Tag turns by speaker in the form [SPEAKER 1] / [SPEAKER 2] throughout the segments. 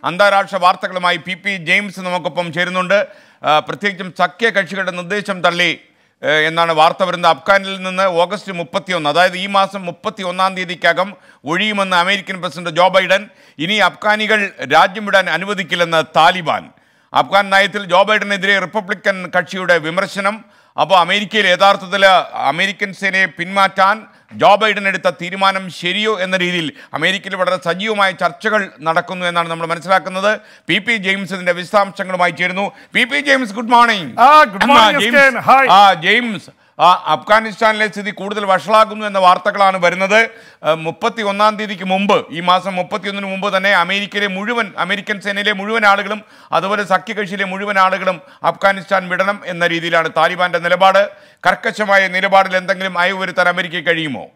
[SPEAKER 1] അന്താരാഷ്ട്ര വാർത്തകളുമായി P P James നമുക്കൊപ്പം ചേരുന്നുണ്ട് ആ, പ്രത്യേകിച്ചും സഖ്യ കക്ഷികളുടെ നിർദ്ദേശം തള്ളി ഏ, എന്നാണ് വാർത്ത വരുന്നത് അഫ്ഗാനിൽ നിന്ന് ഓഗസ്റ്റ് മുപ്പത്തിയൊന്ന് അതായത് ഈ മാസം മുപ്പത്തി ഒന്നാം തീയതിക്കകം ഒഴിയുമെന്ന് അമേരിക്കൻ പ്രസിഡന്റ് ജോ ബൈഡൻ ഇനി അഫ്ഗാനികൾ രാജ്യം വിടാൻ അനുവദിക്കില്ലെന്ന് താലിബാൻ അഫ്ഗാൻ നയത്തിൽ ജോ ബൈഡനെതിരെ റിപ്പബ്ലിക്കൻ കക്ഷിയുടെ വിമർശനം അപ്പോൾ അമേരിക്കയിൽ യഥാർത്ഥത്തിൽ അമേരിക്കൻ സേനയെ പിന്മാറ്റാൻ ജോ ബൈഡൻ എടുത്ത തീരുമാനം ശരിയോ എന്ന രീതിയിൽ അമേരിക്കയിൽ വളരെ സജീവമായ ചർച്ചകൾ നടക്കുന്നു എന്നാണ് നമ്മൾ മനസ്സിലാക്കുന്നത് പി പി ജെയിംസ് ഇതിന്റെ വിശദാംശങ്ങളുമായി ചേരുന്നു P P James good morning
[SPEAKER 2] ആ, good morning, എസ്കേൻ. Hi.
[SPEAKER 1] ആ ജെയിംസ് ആ അഫ്ഗാനിസ്ഥാനിലെ സ്ഥിതി കൂടുതൽ വഷളാകുന്നു എന്ന വാർത്തകളാണ് വരുന്നത് മുപ്പത്തി ഒന്നാം തീയതിക്ക് മുമ്പ് ഈ മാസം മുപ്പത്തിയൊന്നിന് മുമ്പ് തന്നെ അമേരിക്കയിലെ മുഴുവൻ അമേരിക്കൻ സേനയിലെ മുഴുവൻ ആളുകളും അതുപോലെ സഖ്യകക്ഷിയിലെ മുഴുവൻ ആളുകളും അഫ്ഗാനിസ്ഥാൻ വിടണം എന്ന രീതിയിലാണ് താലിബാന്റെ നിലപാട് കർക്കശമായ നിലപാടിൽ എന്തെങ്കിലും അയവ് വരുത്താൻ അമേരിക്കയ്ക്ക് കഴിയുമോ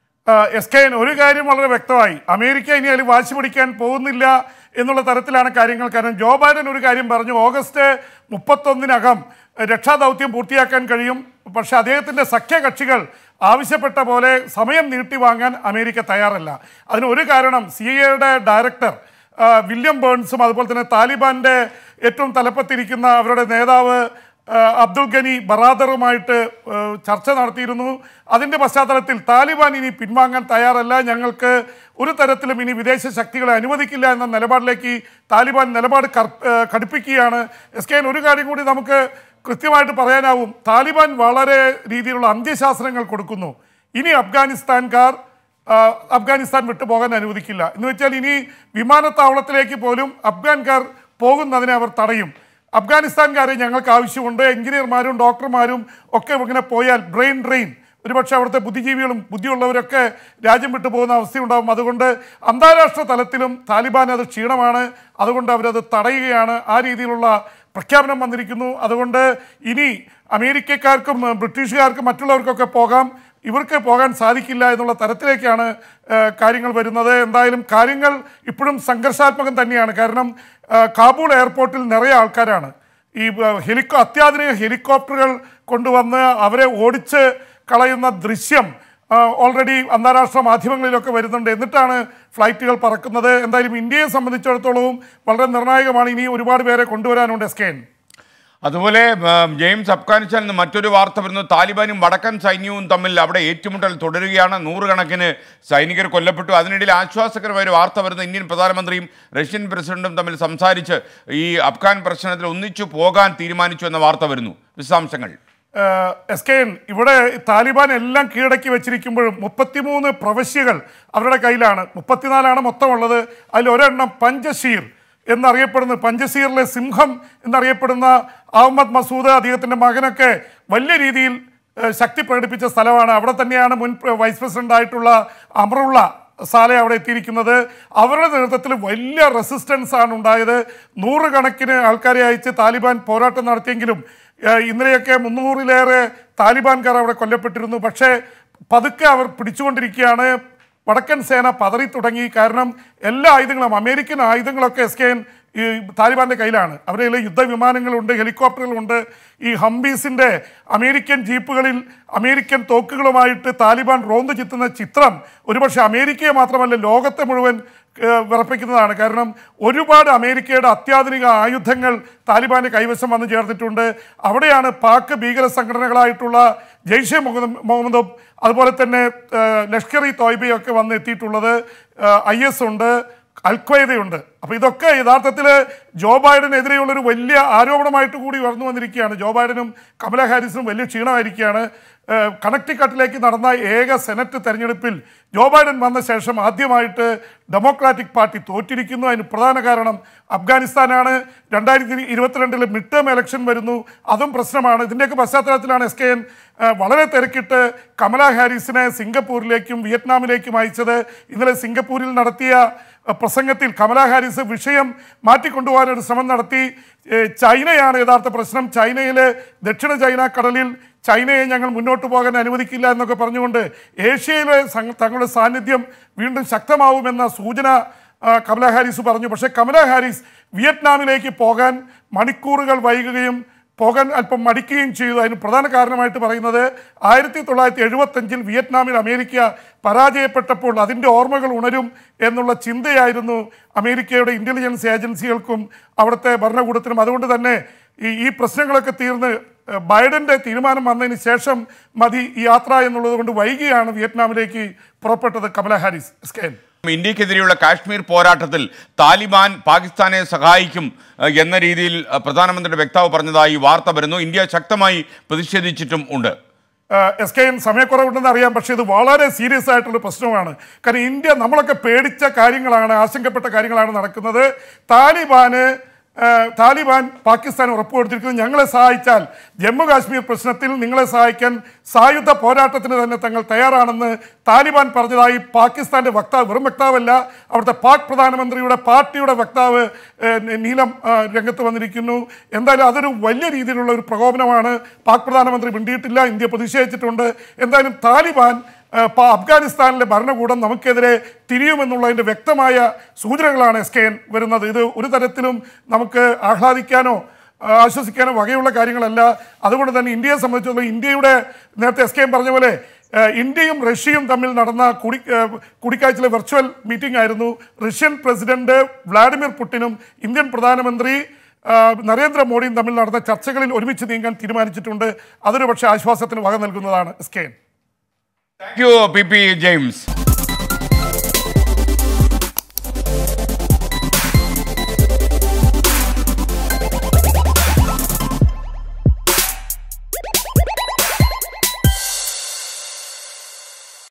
[SPEAKER 2] എസ് കെ എൻ ഒരു കാര്യം വളരെ വ്യക്തമായി അമേരിക്ക ഇനി അതിൽ വാശി പിടിക്കാൻ പോകുന്നില്ല എന്നുള്ള തരത്തിലാണ് കാര്യങ്ങൾ കാരണം ജോ ബൈഡൻ ഒരു കാര്യം പറഞ്ഞു ഓഗസ്റ്റ് മുപ്പത്തൊന്നിനകം രക്ഷാദൗത്യം പൂർത്തിയാക്കാൻ കഴിയും പക്ഷെ അദ്ദേഹത്തിൻ്റെ സഖ്യകക്ഷികൾ ആവശ്യപ്പെട്ട പോലെ സമയം നീട്ടി വാങ്ങാൻ അമേരിക്ക തയ്യാറല്ല അതിന് ഒരു കാരണം സി ഐയുടെ ഡയറക്ടർ ആ, വില്യം ബേൺസും അതുപോലെ തന്നെ താലിബാന്റെ ഏറ്റവും തലപ്പത്തിരിക്കുന്ന അവരുടെ നേതാവ് ആ, അബ്ദുൽ ഗനി ബറാദറുമായിട്ട് ആ, ചർച്ച നടത്തിയിരുന്നു അതിൻ്റെ പശ്ചാത്തലത്തിൽ താലിബാൻ ഇനി പിൻവാങ്ങാൻ തയ്യാറല്ല ഞങ്ങൾക്ക് ഒരു തരത്തിലും ഇനി വിദേശ ശക്തികളെ അനുവദിക്കില്ല എന്ന നിലപാടിലേക്ക് താലിബാൻ നിലപാട് കർ- ആ, കടുപ്പിക്കുകയാണ് എസ് കെ ഒരു കാര്യം കൂടി നമുക്ക് കൃത്യമായിട്ട് പറയാനാവും താലിബാൻ വളരെ രീതിയിലുള്ള അന്ത്യശാസ്ത്രങ്ങൾ കൊടുക്കുന്നു ഇനി അഫ്ഗാനിസ്ഥാൻകാർ ആ, അഫ്ഗാനിസ്ഥാൻ വിട്ടു പോകാൻ അനുവദിക്കില്ല എന്ന് വെച്ചാൽ ഇനി വിമാനത്താവളത്തിലേക്ക് പോലും അഫ്ഗാൻകാർ പോകുന്നതിനെ അവർ തടയും അഫ്ഗാനിസ്ഥാൻകാരെ ഞങ്ങൾക്ക് ആവശ്യമുണ്ട് എഞ്ചിനീയർമാരും ഡോക്ടർമാരും ഒക്കെ ഇങ്ങനെ പോയാൽ ബ്രെയിൻ ഡ്രെയിൻ ഒരുപക്ഷെ അവിടുത്തെ ബുദ്ധിജീവികളും ബുദ്ധിയുള്ളവരൊക്കെ രാജ്യം വിട്ടു പോകുന്ന അവസ്ഥയുണ്ടാകും അതുകൊണ്ട് അന്താരാഷ്ട്ര തലത്തിലും താലിബാൻ അത് ക്ഷീണമാണ് അതുകൊണ്ട് അവരത് തടയുകയാണ് ആ രീതിയിലുള്ള പ്രഖ്യാപനം വന്നിരിക്കുന്നു അതുകൊണ്ട് ഇനി അമേരിക്കക്കാർക്കും ഏഹ്, ബ്രിട്ടീഷുകാർക്കും മറ്റുള്ളവർക്കൊക്കെ പോകാം ഇവർക്ക് പോകാൻ സാധിക്കില്ല എന്നുള്ള തരത്തിലേക്കാണ് ഏഹ്, കാര്യങ്ങൾ വരുന്നത് എന്തായാലും കാര്യങ്ങൾ ഇപ്പോഴും സംഘർഷാത്മകം തന്നെയാണ് കാരണം ഏഹ്, കാബൂൾ എയർപോർട്ടിൽ നിറയെ ആൾക്കാരാണ് ഈ ഏഹ്, ഹെലികോ അത്യാധുനിക ഹെലികോപ്റ്ററുകൾ കൊണ്ടുവന്ന് അവരെ ഓടിച്ച് കളയുന്ന ദൃശ്യം ഓൾറെഡി അന്താരാഷ്ട്ര മാധ്യമങ്ങളിലൊക്കെ വരുന്നുണ്ട് എന്നിട്ടാണ് ഫ്ലൈറ്റുകൾ പറക്കുന്നത് എന്തായാലും ഇന്ത്യയെ സംബന്ധിച്ചിടത്തോളവും വളരെ നിർണായകമാണ് ഇനി ഒരുപാട് പേരെ കൊണ്ടുവരാനുണ്ട് എസ് കെ എൻ
[SPEAKER 1] അതുപോലെ ഉം, ജെയിംസ് അഫ്ഗാനിസ്ഥാനിൽ നിന്ന് മറ്റൊരു വാർത്ത വരുന്നു താലിബാനും വടക്കൻ സൈന്യവും തമ്മിൽ അവിടെ ഏറ്റുമുട്ടൽ തുടരുകയാണ് നൂറുകണക്കിന് സൈനികർ കൊല്ലപ്പെട്ടു അതിനിടയിൽ ആശ്വാസകരമായ ഒരു വാർത്ത വരുന്ന ഇന്ത്യൻ പ്രധാനമന്ത്രിയും റഷ്യൻ പ്രസിഡന്റും തമ്മിൽ സംസാരിച്ച് ഈ അഫ്ഗാൻ പ്രശ്നത്തിൽ ഒന്നിച്ചു പോകാൻ തീരുമാനിച്ചു എന്ന വാർത്ത വരുന്നു വിശദാംശങ്ങൾ
[SPEAKER 2] എസ് കെ എൻ ഇവിടെ താലിബാൻ എല്ലാം കീഴടക്കി വെച്ചിരിക്കുമ്പോഴും മുപ്പത്തിമൂന്ന് പ്രവശ്യകൾ അവരുടെ കയ്യിലാണ് മുപ്പത്തിനാലാണ് മൊത്തമുള്ളത് അതിൽ ഒരെണ്ണം പഞ്ചശീർ എന്നറിയപ്പെടുന്ന പഞ്ചശീറിലെ സിംഹം എന്നറിയപ്പെടുന്ന അഹമ്മദ് മസൂദ് അദ്ദേഹത്തിൻ്റെ മകനൊക്കെ വലിയ രീതിയിൽ ഏഹ്, ശക്തി പ്രകടിപ്പിച്ച സ്ഥലമാണ് അവിടെ തന്നെയാണ് മുൻ പ്ര- വൈസ് പ്രസിഡന്റ് ആയിട്ടുള്ള അമറുള്ള സാലെ അവിടെ എത്തിയിരിക്കുന്നത് അവരുടെ നേതൃത്വത്തിൽ വലിയ റെസിസ്റ്റൻസ് ആണ് ഉണ്ടായത് നൂറുകണക്കിന് ആൾക്കാരെ അയച്ച് താലിബാൻ പോരാട്ടം നടത്തിയെങ്കിലും ഏഹ്, ഇന്നലെയൊക്കെ മുന്നൂറിലേറെ താലിബാൻകാർ അവിടെ കൊല്ലപ്പെട്ടിരുന്നു പക്ഷേ പതുക്കെ അവർ പിടിച്ചുകൊണ്ടിരിക്കുകയാണ് വടക്കൻ സേന പതറി തുടങ്ങി കാരണം എല്ലാ ആയുധങ്ങളും അമേരിക്കൻ ആയുധങ്ങളൊക്കെ എസ് കെ എൻ ഈ താലിബാന്റെ കയ്യിലാണ് അവരുടെ കയ്യിൽ യുദ്ധവിമാനങ്ങളുണ്ട് ഹെലികോപ്റ്ററുകളുണ്ട് ഈ ഹംബീസിന്റെ അമേരിക്കൻ ജീപ്പുകളിൽ അമേരിക്കൻ തോക്കുകളുമായിട്ട് താലിബാൻ റോന്ത് ചിത്തുന്ന ചിത്രം ഒരുപക്ഷെ അമേരിക്കയെ മാത്രമല്ല ലോകത്തെ മുഴുവൻ ഏഹ്, വിറപ്പിക്കുന്നതാണ് കാരണം ഒരുപാട് അമേരിക്കയുടെ അത്യാധുനിക ആയുധങ്ങൾ താലിബാന്റെ കൈവശം വന്നു ചേർത്തിട്ടുണ്ട് അവിടെയാണ് പാക് ഭീകര സംഘടനകളായിട്ടുള്ള ജെയ്ഷെ മുഹമ്മദ് മുഹമ്മദും അതുപോലെ തന്നെ ഏഹ്, ലഷ്കർ ഇ തോയ്ബയും ഒക്കെ വന്ന് എത്തിയിട്ടുള്ളത് ഐ എസ് ഉണ്ട് അൽക്വയ്ദയുണ്ട് അപ്പോൾ ഇതൊക്കെ യഥാർത്ഥത്തിൽ ജോ ബൈഡനെതിരെയുള്ള ഒരു വലിയ ആരോപണമായിട്ട് കൂടി ഉയർന്നു വന്നിരിക്കുകയാണ് ജോ ബൈഡനും കമല ഹാരിസിനും വലിയ ക്ഷീണമായിരിക്കുകയാണ് ഏഹ്, കണക്ടിക്കട്ടിലേക്ക് നടന്ന ഏക സെനറ്റ് തെരഞ്ഞെടുപ്പിൽ ജോ ബൈഡൻ വന്ന ശേഷം ആദ്യമായിട്ട് ഡെമോക്രാറ്റിക് പാർട്ടി തോറ്റിരിക്കുന്നു അതിന് പ്രധാന കാരണം അഫ്ഗാനിസ്ഥാനാണ് രണ്ടായിരത്തി ഇരുപത്തിരണ്ടിൽ മിഡ് ടേം ഇലക്ഷൻ വരുന്നു അതും പ്രശ്നമാണ് ഇതിൻ്റെയൊക്കെ പശ്ചാത്തലത്തിലാണ് എസ് കെ എൻ വളരെ തിരക്കിട്ട് കമല ഹാരിസിനെ സിംഗപ്പൂരിലേക്കും വിയറ്റ്നാമിലേക്കും അയച്ചത് ഇന്നലെ സിംഗപ്പൂരിൽ നടത്തിയ അഹ് പ്രസംഗത്തിൽ കമല ഹാരിസ് വിഷയം മാറ്റിക്കൊണ്ടുപോകാനൊരു ശ്രമം നടത്തി ഏഹ് ചൈനയാണ് യഥാർത്ഥ പ്രശ്നം ചൈനയിലെ ദക്ഷിണ ചൈന കടലിൽ ചൈനയെ ഞങ്ങൾ മുന്നോട്ട് പോകാൻ അനുവദിക്കില്ല എന്നൊക്കെ പറഞ്ഞുകൊണ്ട് ഏഷ്യയിലെ സംഘ- തങ്ങളുടെ സാന്നിധ്യം വീണ്ടും ശക്തമാവുമെന്ന സൂചന ആ, കമല ഹാരിസ് പറഞ്ഞു പക്ഷേ കമല ഹാരിസ് വിയറ്റ്നാമിലേക്ക് പോകാൻ മണിക്കൂറുകൾ വൈകുകയും പോകാൻ അല്പം മടിക്കുകയും ചെയ്തു അതിന് പ്രധാന കാരണമായിട്ട് പറയുന്നത് ആയിരത്തി തൊള്ളായിരത്തി എഴുപത്തഞ്ചിൽ വിയറ്റ്നാമിൽ അമേരിക്ക പരാജയപ്പെട്ടപ്പോൾ അതിൻ്റെ ഓർമ്മകൾ ഉണരും എന്നുള്ള ചിന്തയായിരുന്നു അമേരിക്കയുടെ ഇൻ്റലിജൻസ് ഏജൻസികൾക്കും അവിടുത്തെ ഭരണകൂടത്തിനും അതുകൊണ്ട് തന്നെ ഈ ഈ പ്രശ്നങ്ങളൊക്കെ തീർന്ന് ഏഹ്, ബൈഡന്റെ തീരുമാനം വന്നതിന് ശേഷം മതി ഈ യാത്ര എന്നുള്ളത് കൊണ്ട് വൈകിയാണ് വിയറ്റ്നാമിലേക്ക് പുറപ്പെട്ടത് കമല ഹാരിസ് സ്കേൻ
[SPEAKER 1] ഇന്ത്യക്കെതിരെയുള്ള കാശ്മീർ പോരാട്ടത്തിൽ താലിബാൻ പാകിസ്ഥാനെ സഹായിക്കും ഏഹ്, എന്ന രീതിയിൽ ഏഹ്, പ്രധാനമന്ത്രിയുടെ വക്താവ് പറഞ്ഞതായി വാർത്ത വരുന്നു ഇന്ത്യ ശക്തമായി പ്രതിഷേധിച്ചിട്ടും ഉണ്ട്
[SPEAKER 2] എസ് കെ എൻ സമയക്കുറവുണ്ടെന്ന് അറിയാം പക്ഷേ ഇത് വളരെ സീരിയസ് ആയിട്ടുള്ള പ്രശ്നമാണ് കാരണം ഇന്ത്യ നമ്മളൊക്കെ പേടിച്ച കാര്യങ്ങളാണ് ആശങ്കപ്പെട്ട കാര്യങ്ങളാണ് നടക്കുന്നത് താലിബാന് ആ, താലിബാൻ പാകിസ്ഥാൻ ഉറപ്പ് കൊടുത്തിരിക്കുന്നത് ഞങ്ങളെ സഹായിച്ചാൽ ജമ്മു കാശ്മീർ പ്രശ്നത്തിൽ നിങ്ങളെ സഹായിക്കാൻ സായുധ പോരാട്ടത്തിന് തന്നെ തങ്ങൾ തയ്യാറാണെന്ന് താലിബാൻ പറഞ്ഞതായി പാകിസ്ഥാന്റെ വക്താവ് വെറും വക്താവല്ല അവിടുത്തെ പാക് പ്രധാനമന്ത്രിയുടെ പാർട്ടിയുടെ വക്താവ് ഏഹ്, നീലം ആ, രംഗത്ത് വന്നിരിക്കുന്നു എന്തായാലും അതൊരു വലിയ രീതിയിലുള്ള ഒരു പ്രകോപനമാണ് പാക് പ്രധാനമന്ത്രി മിണ്ടിയിട്ടില്ല ഇന്ത്യ പ്രതിഷേധിച്ചിട്ടുണ്ട് എന്തായാലും താലിബാൻ ആ, പ- അഫ്ഗാനിസ്ഥാനിലെ ഭരണകൂടം നമുക്കെതിരെ തിരിയുമെന്നുള്ളതിൻ്റെ വ്യക്തമായ സൂചനകളാണ് എസ് കെ എൻ വരുന്നത് ഇത് ഒരു തരത്തിലും നമുക്ക് ആഹ്ലാദിക്കാനോ ആ, ആശ്വസിക്കാനോ വകയുള്ള കാര്യങ്ങളല്ല അതുകൊണ്ട് തന്നെ ഇന്ത്യയെ സംബന്ധിച്ചിടത്തോളം ഇന്ത്യയുടെ നേരത്തെ എസ് കെ എൻ പറഞ്ഞ പോലെ ആ, ഇന്ത്യയും റഷ്യയും തമ്മിൽ നടന്ന കൂടി ആ, കൂടിക്കാഴ്ചയിലെ വെർച്വൽ മീറ്റിംഗ് ആയിരുന്നു റഷ്യൻ പ്രസിഡന്റ് വ്ളാഡിമിർ പുടിനും ഇന്ത്യൻ പ്രധാനമന്ത്രി ആ, നരേന്ദ്രമോദിയും തമ്മിൽ നടന്ന ചർച്ചകളിൽ ഒരുമിച്ച് നീങ്ങാൻ തീരുമാനിച്ചിട്ടുണ്ട് അതൊരു പക്ഷേ ആശ്വാസത്തിന് വക നൽകുന്നതാണ് S K N
[SPEAKER 1] thank you P P James